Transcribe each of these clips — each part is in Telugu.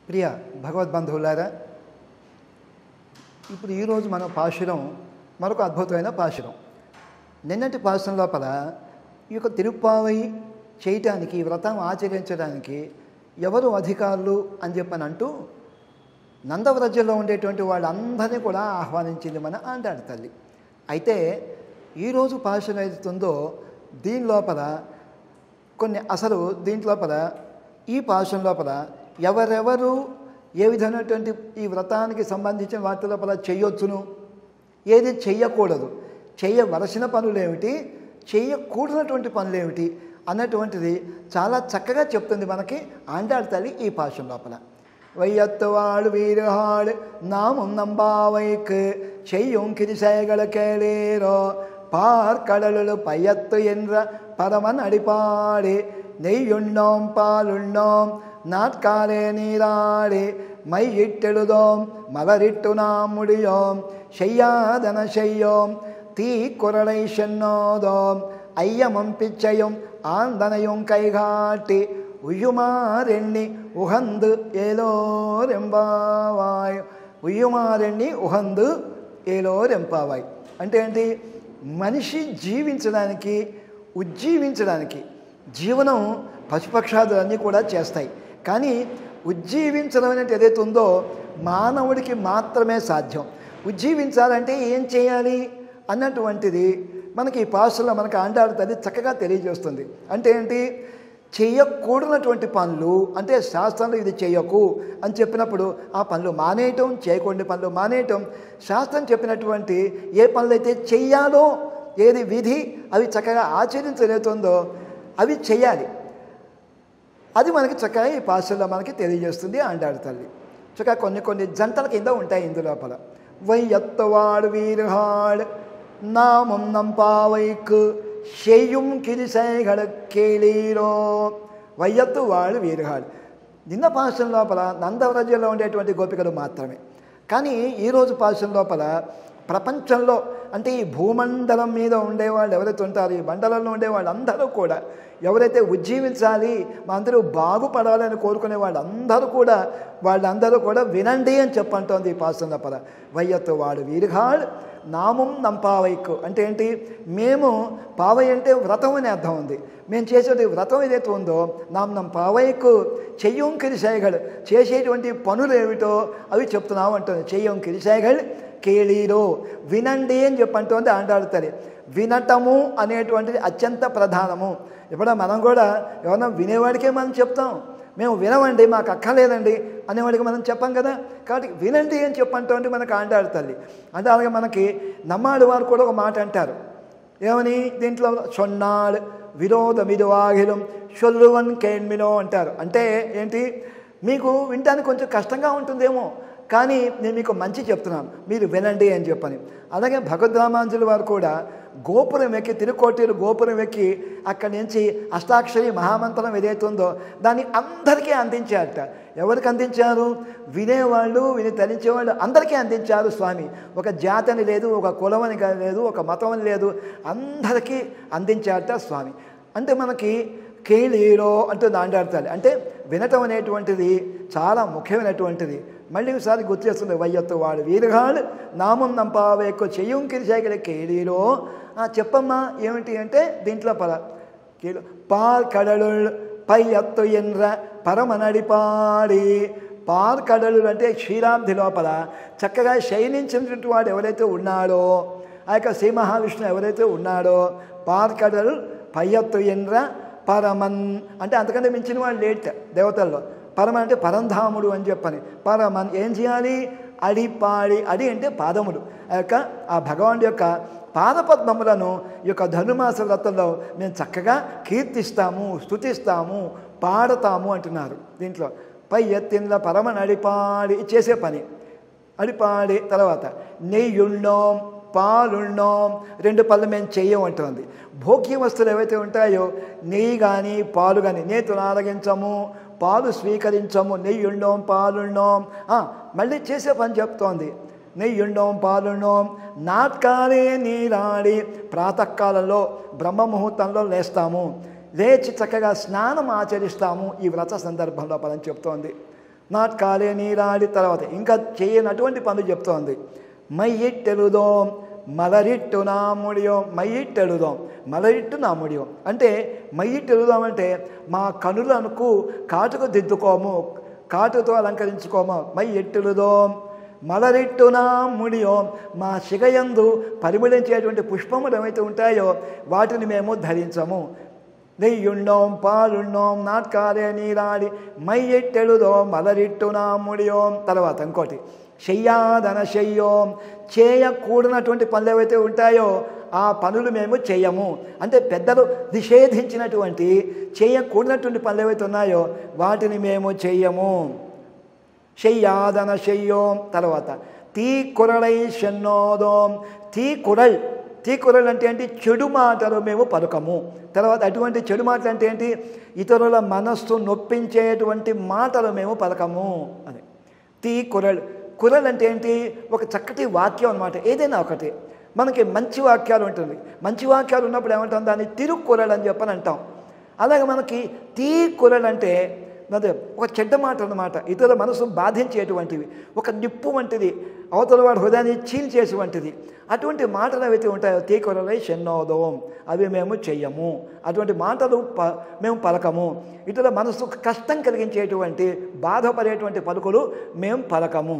ప్రియ భగవద్బంధువులారా ఇప్పుడు ఈరోజు మన పాశురం మరొక అద్భుతమైన పాశురం నిన్నటి పాశురం లోపల ఈ యొక్క తిరుప్పావై చేయటానికి ఈ వ్రతం ఆచరించడానికి ఎవరు అధికారులు అని చెప్పని అంటూ నందవ్రజ్యంలో ఉండేటువంటి వాళ్ళందరినీ కూడా ఆహ్వానించింది మన ఆండాడి తల్లి అయితే ఈరోజు పాశురం ఏదైతుందో దీని లోపల కొన్ని అసలు దీంట్లోపల ఈ పాశం లోపల ఎవరెవరు ఏ విధమైనటువంటి ఈ వ్రతానికి సంబంధించిన వాటి లోపల చేయొచ్చును ఏది చెయ్యకూడదు చేయవలసిన పనులు ఏమిటి చేయకూడనటువంటి పనులు ఏమిటి అన్నటువంటిది చాలా చక్కగా చెప్తుంది మనకి ఆండాడు తల్లి ఈ పాశం లోపల வையத்துவாள் வீடுகாள் நாமும் நம்பாவைக்கு செய்யும் கிரிசைகள் கேளீரோ பார்க்கடலுள் பையத்து என்ற பரமன் அடிப்பாடி நெய்யுண்ணோம் பாலுண்ணோம் நாட்காலே நீராடி மையிட்டெழுதோம் மலரிட்டு நாம் முடியோம் செய்யாதன செய்யோம் தீ குரலை சென்னோதோம் ஐயமும் பிச்சையும் ஆந்தனையும் கைகாட்டி ఉయ్యుమారెన్ని ఉహందు ఏలోరెంబావాయ్ ఉయ్యుమారెన్ని ఉహందు ఏలోరెంపావాయ్ అంటే ఏంటి మనిషి జీవించడానికి ఉజ్జీవించడానికి జీవనం పశుపక్షాదులన్నీ కూడా చేస్తాయి కానీ ఉజ్జీవించడం అనేది ఏదైతే ఉందో మానవుడికి మాత్రమే సాధ్యం ఉజ్జీవించాలంటే ఏం చేయాలి అన్నటువంటిది మనకి ఈ పాసులో మనకి ఆండాడు తల్లి చక్కగా తెలియజేస్తుంది అంటే ఏంటి చేయకూడనటువంటి పనులు అంటే శాస్త్రంలో ఇది చేయకు అని చెప్పినప్పుడు ఆ పనులు మానేయటం చేయకూడని పనులు మానేయటం శాస్త్రం చెప్పినటువంటి ఏ పనులు అయితే చెయ్యాలో ఏది విధి అవి చక్కగా ఆచరించలేతుందో అవి చెయ్యాలి అది మనకి చక్కగా ఈ పాసుల్లో మనకి తెలియజేస్తుంది ఆండాడు తల్లి చక్కగా కొన్ని కొన్ని జంటల కింద ఉంటాయి ఇందులోపల వైయత్తవాడు వీరుహాడు నామం నంపావైకు செய்யும் கிரிசைகளை கேளீரో వయ్యత్తు వాళ్ళు వీరుగాడు నిన్న పాశం లోపల నందవ్రజ్యంలో ఉండేటువంటి గోపికలు మాత్రమే కానీ ఈరోజు పాశం లోపల ప్రపంచంలో అంటే ఈ భూమండలం మీద ఉండేవాళ్ళు ఎవరైతే ఉంటారో ఈ మండలంలో ఉండేవాళ్ళు అందరూ కూడా ఎవరైతే ఉజ్జీవించాలి మా అందరూ బాగుపడాలని కోరుకునే వాళ్ళందరూ కూడా వాళ్ళందరూ కూడా వినండి అని చెప్పంటోంది ఈ పాసం లోపల వయ్యత్తు వాడు వీరుగాడు నామం నంపావైకు అంటే ఏంటి మేము పావై అంటే వ్రతం అని అర్థం ఉంది మేము చేసేది వ్రతం ఏదైతే ఉందో నామ్ నం పావైకు చెయ్యం కిరిసాయగడు చేసేటువంటి పనులు ఏమిటో అవి చెప్తున్నావు అంటుంది చెయ్యం కిరిసాయగడు కేళీరో వినండి అని చెప్పంటోంది ఆండాడుతుంది వినటము అనేటువంటిది అత్యంత ప్రధానము ఇప్పుడు మనం కూడా ఎవరన్నా వినేవాడికే మనం చెప్తాం మేము వినమండి మాకు అక్కర్లేదండి అనేవాడికి మనం చెప్పాం కదా కాబట్టి వినండి అని చెప్పంటే మనకు ఆండాడు తల్లి అంటే అలాగే మనకి నమ్మాడు వారు కూడా ఒక మాట అంటారు ఏమని దీంట్లో సొన్నాడు విరోధమిదువాగిలం షొల్లువన్ కేన్మినో అంటారు అంటే ఏంటి మీకు వినటానికి కొంచెం కష్టంగా ఉంటుందేమో కానీ నేను మీకు మంచి చెప్తున్నాను మీరు వినండి అని చెప్పని అలాగే భగవద్రామాంజుల వారు కూడా గోపురం ఎక్కి తిరుకోటీలు గోపురం ఎక్కి అక్కడి నుంచి అష్టాక్షరి మహామంత్రం ఏదైతే ఉందో దాన్ని అందరికీ అందించారట ఎవరికి అందించారు వినేవాళ్ళు విని తరించేవాళ్ళు అందరికీ అందించారు స్వామి ఒక జాతని లేదు ఒక కులమని లేదు ఒక మతం అని లేదు అందరికీ అందించారట స్వామి అంటే మనకి కేళీరో అంటూ దాండాడతాడు అంటే వినటం అనేటువంటిది చాలా ముఖ్యమైనటువంటిది మళ్ళీ ఒకసారి గుర్తు చేస్తుంది వయ్యత్తు వాడు వీరుగాడు నామం నంపావేకు చెయ్యం కిరిశాగల కేళీరో చెప్పమ్మా ఏమిటి అంటే దీంట్లో పద కేలు పాల్ కడలుల్ పై ఎత్తు ఎన్ర పరమనడిపాడి పాల్ కడలు అంటే క్షీరాబ్ది లోపల చక్కగా శయనించినటువంటి వాడు ఎవరైతే ఉన్నాడో ఆ యొక్క శ్రీ మహావిష్ణువు ఎవరైతే ఉన్నాడో పాల్ కడలు పై ఎత్తు ఎన్ర పరమన్ అంటే అంతకంటే మించిన వాడు లేట్ దేవతల్లో పరమన్ అంటే పరంధాముడు అని చెప్పని పరమన్ ఏం చేయాలి అడిపాడి అడి అంటే పాదములు ఆ యొక్క ఆ భగవానుడి యొక్క పాదపద్మములను ఈ యొక్క ధనుమాస వ్రతంలో మేము చక్కగా కీర్తిస్తాము స్తుతిస్తాము పాడతాము అంటున్నారు దీంట్లో పై ఎత్తిన పరమ నడిపాడి చేసే పని అడిపాడి తర్వాత నెయ్యుండోం పాలుండోం రెండు పళ్ళు మేము చెయ్యమంటుంది భోగ్య వస్తువులు ఏవైతే ఉంటాయో నెయ్యి కానీ పాలు కానీ నేతులు ఆరగించము పాలు స్వీకరించము నెయ్యుండోం పాలుండోం మళ్ళీ చేసే పని చెప్తోంది నెయ్యుండోం పాలుండోం నాట్కాలే నీరాడి ప్రాతకాలంలో బ్రహ్మ ముహూర్తంలో లేస్తాము లేచి చక్కగా స్నానం ఆచరిస్తాము ఈ వ్రత సందర్భంలో పదని చెప్తోంది నాట్కాలే నీరాడి తర్వాత ఇంకా చేయనటువంటి పనులు చెప్తోంది మైయిట్టెలుదోం మలరిట్టు నా ముడియం మైయిట్టెలుదోం మలరిట్టు నా ముడియం అంటే మైయిట్టెలుదాం అంటే మా కనులకు కాటుకు దిద్దుకోము కాటుతో అలంకరించుకోము మై ఎట్టులుదోం మలరిట్టునా ముడియోం మా శిగయందు పరిమళించేటువంటి పుష్పములు ఏవైతే ఉంటాయో వాటిని మేము ధరించము నెయ్యుండోం పాలుండోం నాట్కాలే నీరాడి మైయెట్టెలుదోం మలరిట్టునా ముడియోం తర్వాత ఇంకోటి చెయ్యాదన చెయ్యోం చేయకూడనటువంటి పనులు ఏవైతే ఉంటాయో ఆ పనులు మేము చేయము అంటే పెద్దలు నిషేధించినటువంటి చేయకూడనటువంటి పనులు ఏవైతే ఉన్నాయో వాటిని మేము చెయ్యము చెయ్యాదన చెయ్యోం తర్వాత తీ కురళై షన్నోదోం తీ కురళ్ తీ కురళ్ అంటే ఏంటి చెడు మాటలు మేము పలుకము తర్వాత అటువంటి చెడు మాటలు అంటే ఏంటి ఇతరుల మనస్సు నొప్పించేటువంటి మాటలు మేము పలకము అని తీ కురళ్ కురల్ అంటే ఏంటి ఒక చక్కటి వాక్యం అనమాట ఏదైనా ఒకటి మనకి మంచి వాక్యాలు ఉంటుంది మంచి వాక్యాలు ఉన్నప్పుడు ఏమంటాం దాన్ని తిరుక్కురల్ అని చెప్పని అంటాం అలాగే మనకి తీ కురల్ అంటే అదే ఒక చెడ్డ మాట అన్నమాట ఇతరుల మనసు బాధించేటువంటివి ఒక నిప్పు వంటిది అవతల వాడి హృదయాన్ని చీల్చేటువంటిది అటువంటి మాటలు ఏవైతే ఉంటాయో తీకొరలై షన్నోదవం అవి మేము చెయ్యము అటువంటి మాటలు ప మేము పలకము ఇతరుల మనసుకు కష్టం కలిగించేటువంటి బాధపడేటువంటి పలుకులు మేము పలకము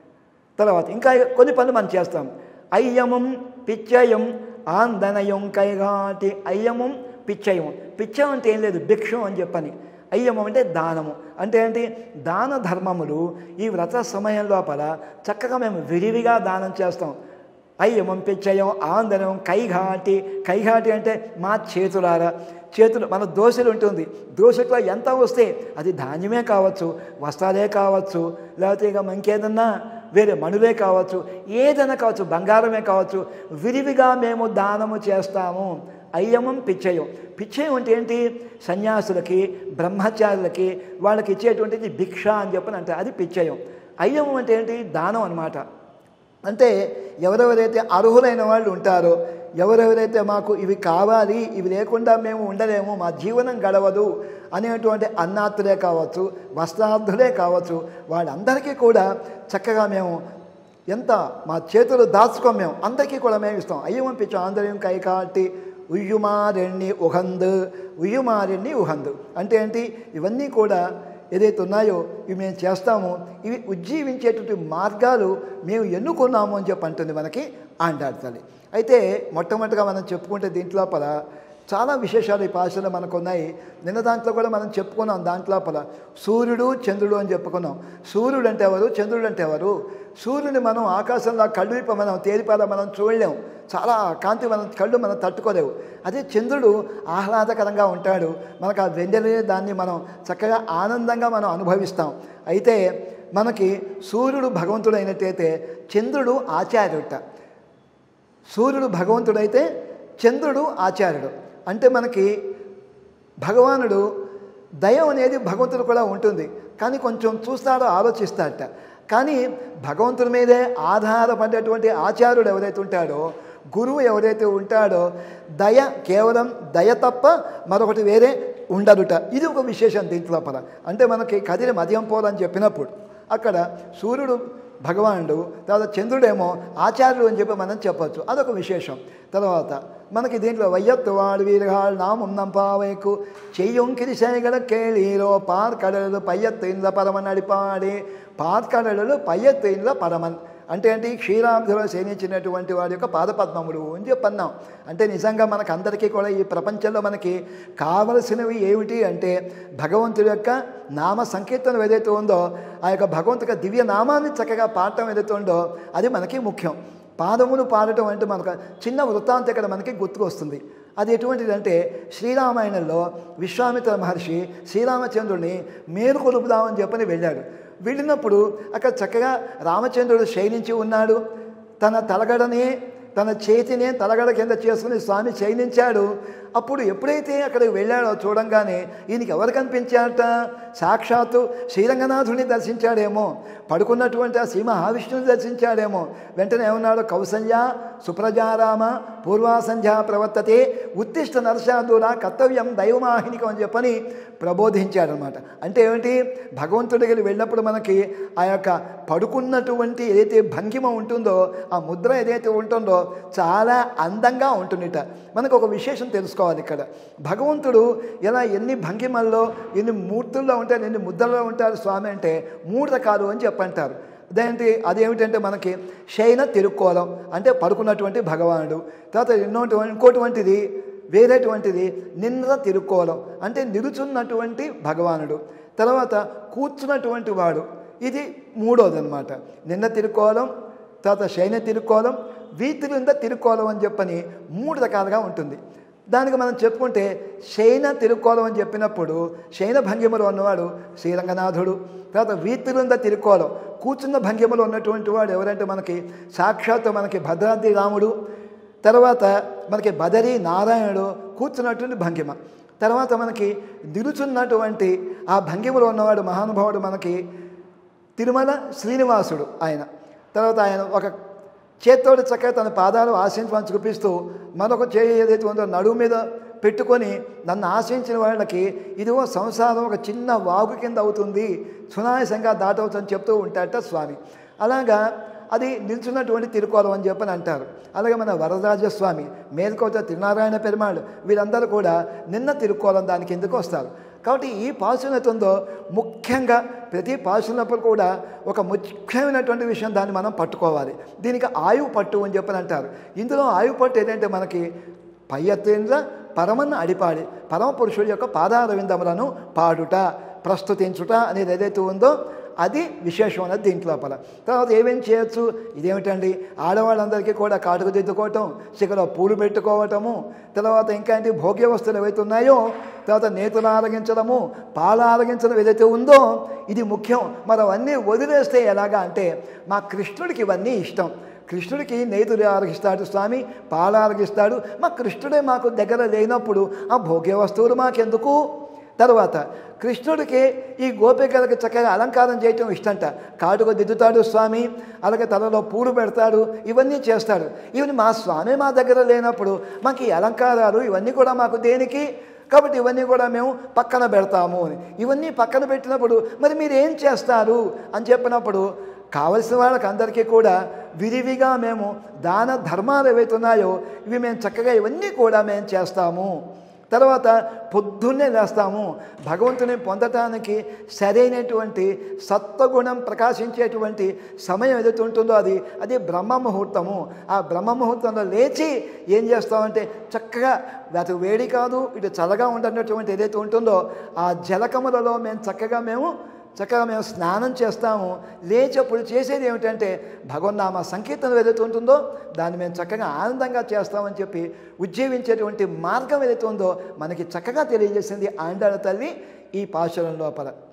తర్వాత ఇంకా కొన్ని పనులు మనం చేస్తాం అయ్యమం పిచ్చయం ఆందనయం కైగాటి అయ్యమం పిచ్చయం పిచ్చం అంటే ఏం లేదు భిక్షం అని చెప్పని అయ్యమం అంటే దానము అంటే ఏంటి దాన ధర్మములు ఈ వ్రత సమయం లోపల చక్కగా మేము విరివిగా దానం చేస్తాం అయ్యమం పిచ్చయం ఆందనం కైఘాటి కైఘాటి అంటే మా చేతులారా చేతులు మన దోశలు ఉంటుంది దోశలో ఎంత వస్తే అది ధాన్యమే కావచ్చు వస్త్రాలే కావచ్చు లేకపోతే ఇక ఇంకేదన్నా వేరే మణులే కావచ్చు ఏదైనా కావచ్చు బంగారమే కావచ్చు విరివిగా మేము దానము చేస్తాము అయ్యమం పిచ్చయం పిచ్చయం అంటే ఏంటి సన్యాసులకి బ్రహ్మచారులకి వాళ్ళకి ఇచ్చేటువంటిది భిక్ష అని చెప్పని అంటే అది పిచ్చయం అయ్యమం అంటే ఏంటి దానం అనమాట అంటే ఎవరెవరైతే అర్హులైన వాళ్ళు ఉంటారో ఎవరెవరైతే మాకు ఇవి కావాలి ఇవి లేకుండా మేము ఉండలేము మా జీవనం గడవదు అనేటువంటి అన్నార్థులే కావచ్చు వస్త్రార్థులే కావచ్చు వాళ్ళందరికీ కూడా చక్కగా మేము ఎంత మా చేతులు దాచుకోం మేము అందరికీ కూడా మేము ఇస్తాం అయ్యం పంపించాం ఆంధ్రయం కైకాటి ఉయ్యుమారెణ్ణి ఉహంద్ ఉయ్యుమారెణ్ణి ఉహంద్ అంటే ఏంటి ఇవన్నీ కూడా ఏదైతే ఉన్నాయో ఇవి మేము చేస్తాము ఇవి ఉజ్జీవించేటువంటి మార్గాలు మేము ఎన్నుకున్నాము అని చెప్పి అంటుంది మనకి ఆండాడుతుంది అయితే మొట్టమొదటిగా మనం చెప్పుకుంటే దీంట్లోపల చాలా విశేషాలు ఈ భాషలో మనకు ఉన్నాయి నిన్న దాంట్లో కూడా మనం చెప్పుకున్నాం దాంట్లోపల సూర్యుడు చంద్రుడు అని చెప్పుకున్నాం సూర్యుడు అంటే ఎవరు చంద్రుడు అంటే ఎవరు సూర్యుని మనం ఆకాశంలో కళ్ళు విప్ప మనం తేలిపాల మనం చూడలేం చాలా కాంతి మనం కళ్ళు మనం తట్టుకోలేవు అదే చంద్రుడు ఆహ్లాదకరంగా ఉంటాడు మనకు ఆ వెండలే దాన్ని మనం చక్కగా ఆనందంగా మనం అనుభవిస్తాం అయితే మనకి సూర్యుడు భగవంతుడు అయినట్టయితే చంద్రుడు ఆచార్యుట సూర్యుడు భగవంతుడైతే చంద్రుడు ఆచార్యుడు అంటే మనకి భగవానుడు దయం అనేది భగవంతుడు కూడా ఉంటుంది కానీ కొంచెం చూస్తాడో ఆలోచిస్తాడట కానీ భగవంతుడి మీదే ఆధారపడేటువంటి ఆచార్యుడు ఎవరైతే ఉంటాడో గురువు ఎవరైతే ఉంటాడో దయ కేవలం దయ తప్ప మరొకటి వేరే ఉండదుట ఇది ఒక విశేషం దీంట్లో పద అంటే మనకి కదిలి మదియం పోలని చెప్పినప్పుడు అక్కడ సూర్యుడు భగవానుడు తర్వాత చంద్రుడేమో ఆచార్యుడు అని చెప్పి మనం చెప్పొచ్చు అదొక విశేషం తర్వాత మనకి దీంట్లో వయ్యత్తు వాడు వీరగాళ్ళు నామున్నం పావైకు చెయ్యొంకిరి శనిగల కేళీరో పార్కడలు పయ్యత్తు ఇండ్ల పరమన్ అడిపాడి పార్కడలు పయ్యత్తు ఇండ్ల పరమన్ అంటే ఏంటి క్షీరాబ్ధిలో శయనించినటువంటి వాడి యొక్క పాదపద్మములు అని చెప్పన్నాం అంటే నిజంగా మనకు అందరికీ కూడా ఈ ప్రపంచంలో మనకి కావలసినవి ఏమిటి అంటే భగవంతుడి యొక్క నామ సంకీర్తనం ఏదైతే ఉందో ఆ యొక్క భగవంతు యొక్క దివ్య నామాన్ని చక్కగా పాడటం ఏదైతే ఉందో అది మనకి ముఖ్యం పాదములు పాడటం అంటే మనకు చిన్న వృత్తాంతం ఇక్కడ మనకి గుర్తుకొస్తుంది అది ఎటువంటిది అంటే శ్రీరామాయణంలో విశ్వామిత్ర మహర్షి శ్రీరామచంద్రుడిని మేలు కొలుపుదామని చెప్పని వెళ్ళాడు వెళ్ళినప్పుడు అక్కడ చక్కగా రామచంద్రుడు శయనించి ఉన్నాడు తన తలగడని తన చేతిని తలగడ కింద చేసుకుని స్వామి శయనించాడు అప్పుడు ఎప్పుడైతే అక్కడికి వెళ్ళాడో చూడంగానే ఈయనకి ఎవరు కనిపించారట సాక్షాత్తు శ్రీరంగనాథుని దర్శించాడేమో పడుకున్నటువంటి ఆ శ్రీ మహావిష్ణుని దర్శించాడేమో వెంటనే ఏమన్నాడు కౌసల్య సుప్రజారామ పూర్వాసంధ్యా ప్రవర్తతే ఉత్తిష్ట నరశాదుల కర్తవ్యం దైవమాహినికం అని చెప్పని ప్రబోధించాడనమాట అంటే ఏమిటి భగవంతుడి దగ్గరికి వెళ్ళినప్పుడు మనకి ఆ యొక్క పడుకున్నటువంటి ఏదైతే భంగిమ ఉంటుందో ఆ ముద్ర ఏదైతే ఉంటుందో చాలా అందంగా ఉంటుందిట మనకు ఒక విశేషం తెలుసుకోవాలి ఇక్కడ భగవంతుడు ఎలా ఎన్ని భంగిమల్లో ఎన్ని మూర్తుల్లో ఉంటారు ఎన్ని ముద్రల్లో ఉంటారు స్వామి అంటే మూడు రకాలు అని చెప్పంటారు అదేంటి అదేమిటంటే మనకి శయన తిరుక్కోలం అంటే పడుకున్నటువంటి భగవానుడు తర్వాత ఎన్నోటి ఇంకోటువంటిది వేరేటువంటిది నింద్ర తిరుక్కోలం అంటే నిలుచున్నటువంటి భగవానుడు తర్వాత కూర్చున్నటువంటి వాడు ఇది మూడోది అనమాట నిన్న తిరుక్కోలం తర్వాత శయన తిరుక్కోలం వీతిలింద తిరుక్కోలం అని చెప్పని మూడు రకాలుగా ఉంటుంది దానికి మనం చెప్పుకుంటే శయన తిరుక్కోలం అని చెప్పినప్పుడు శయన భంగిమలో ఉన్నవాడు శ్రీరంగనాథుడు తర్వాత వీతిలింద తిరుక్కోలం కూర్చున్న భంగిమలో ఉన్నటువంటి వాడు ఎవరంటే మనకి సాక్షాత్తు మనకి భద్రాద్రి రాముడు తర్వాత మనకి బదరి నారాయణుడు కూర్చున్నటువంటి భంగిమ తర్వాత మనకి నిలుచున్నటువంటి ఆ భంగిమలో ఉన్నవాడు మహానుభావుడు మనకి తిరుమల శ్రీనివాసుడు ఆయన తర్వాత ఆయన ఒక చేత్తోటి చక్కగా తన పాదాలు ఆశించమని చూపిస్తూ మరొక చేయి ఏదైతే ఉందో నడుము మీద పెట్టుకొని నన్ను ఆశించిన వాళ్ళకి ఇదిగో సంసారం ఒక చిన్న వాగు కింద అవుతుంది సునాయసంగా దాటవుతుందని చెప్తూ ఉంటాడట స్వామి అలాగా అది నిల్చున్నటువంటి తిరుకోలం అని చెప్పని అంటారు అలాగే మన వరదరాజస్వామి మేల్కోట తిరునారాయణ పెరుమాళ్ వీళ్ళందరూ కూడా నిన్న తిరుకోలం దానికి ఎందుకు వస్తారు కాబట్టి ఈ పాసునతంలో ముఖ్యంగా ప్రతి పాసునప్పుడు కూడా ఒక ముఖ్యమైనటువంటి విషయం దాన్ని మనం పట్టుకోవాలి దీనికి ఆయువు పట్టు అని చెప్పని అంటారు ఇందులో ఆయువు పట్టు ఏంటంటే మనకి పయ్యత్రేంద్ర పరమన్న అడిపాడి పరమ పురుషుడి యొక్క పాదారవిందములను పాడుట ప్రస్తుతించుట అనేది ఏదైతే ఉందో అది విశేషం అన్నది దీంట్లో లోపల తర్వాత ఏమేం చేయొచ్చు ఇదేమిటండి ఆడవాళ్ళందరికీ కూడా కాటుకు దిద్దుకోవటం శిఖలో పూలు పెట్టుకోవటము తర్వాత ఇంకా ఏంటి భోగ్య వస్తువులు ఏవైతే ఉన్నాయో తర్వాత నేతులు ఆరగించడము పాలు ఆరగించడం ఏదైతే ఉందో ఇది ముఖ్యం మరి అవన్నీ వదిలేస్తే ఎలాగా అంటే మా కృష్ణుడికి ఇవన్నీ ఇష్టం కృష్ణుడికి నేతులు ఆరగిస్తాడు స్వామి పాలు ఆరగిస్తాడు మా కృష్ణుడే మాకు దగ్గర లేనప్పుడు ఆ భోగ్య వస్తువులు మాకెందుకు తర్వాత కృష్ణుడికి ఈ గోపికలకు చక్కగా అలంకారం చేయటం ఇష్టంట కాటుకు దిద్దుతాడు స్వామి అలాగే తలలో పూలు పెడతాడు ఇవన్నీ చేస్తాడు ఇవన్నీ మా స్వామి మా దగ్గర లేనప్పుడు మాకు ఈ అలంకారాలు ఇవన్నీ కూడా మాకు దేనికి కాబట్టి ఇవన్నీ కూడా మేము పక్కన పెడతాము అని ఇవన్నీ పక్కన పెట్టినప్పుడు మరి మీరు ఏం చేస్తారు అని చెప్పినప్పుడు కావలసిన వాళ్ళకి అందరికీ కూడా విరివిగా మేము దాన ధర్మాలు ఏవైతే ఉన్నాయో ఇవి మేము చక్కగా ఇవన్నీ కూడా మేము చేస్తాము తర్వాత పొద్దున్నే లేస్తాము భగవంతుని పొందటానికి సరైనటువంటి సత్వగుణం ప్రకాశించేటువంటి సమయం ఏదైతే ఉంటుందో అది అది బ్రహ్మ ముహూర్తము ఆ బ్రహ్మ ముహూర్తంలో లేచి ఏం చేస్తామంటే చక్కగా అటు వేడి కాదు ఇటు చల్లగా ఉండనటువంటి ఏదైతే ఉంటుందో ఆ జలకములలో మేము చక్కగా మేము చక్కగా మేము స్నానం చేస్తాము లేచప్పుడు చేసేది ఏమిటంటే భగవన్నామ సంకీర్తన ఏదైతే ఉంటుందో దాన్ని మేము చక్కగా ఆనందంగా చేస్తామని చెప్పి ఉజ్జీవించేటువంటి మార్గం ఏదైతే ఉందో మనకి చక్కగా తెలియజేసింది ఆండాళ్ళ తల్లి ఈ పాశురం లోపల